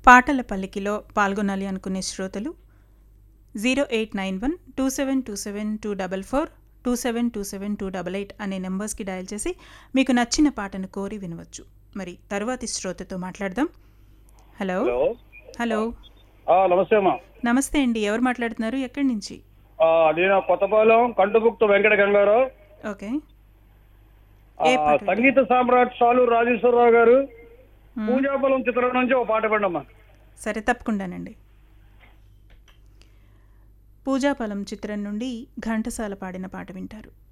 పాటల పల్లికిలో పాల్గొనాలి అనుకునే శ్రోతలు zero eight nine one two seven two seven two double four two seven two seven two double eight అనే నెంబర్స్కి డయల్ చేసి మీకు నచ్చిన పాటను కోరి వినవచ్చు మరి తరువాతి శ్రోతతో మాట్లాడదాం హలో హలో హలో ఆ, నమస్తే అమ్మా నమస్తే అండి ఎవరు మాట్లాడుతున్నారు ఎక్కడి నుంచి ఆ, నేను కొత్తపాలెం కంటుబుక్త వెంకట గంగారావు ఓకే ఆ, ఏ పాట సంగీత సామ్రాట్ సాలు రాజేశ్వరరావు గారు పూజాబలం చిత్రం నుంచి ఒక పాట పడమ్మా సరే తప్పకుండానండి పూజాఫలం చిత్రం నుండి ఘంటసాల పాడిన పాట వింటారు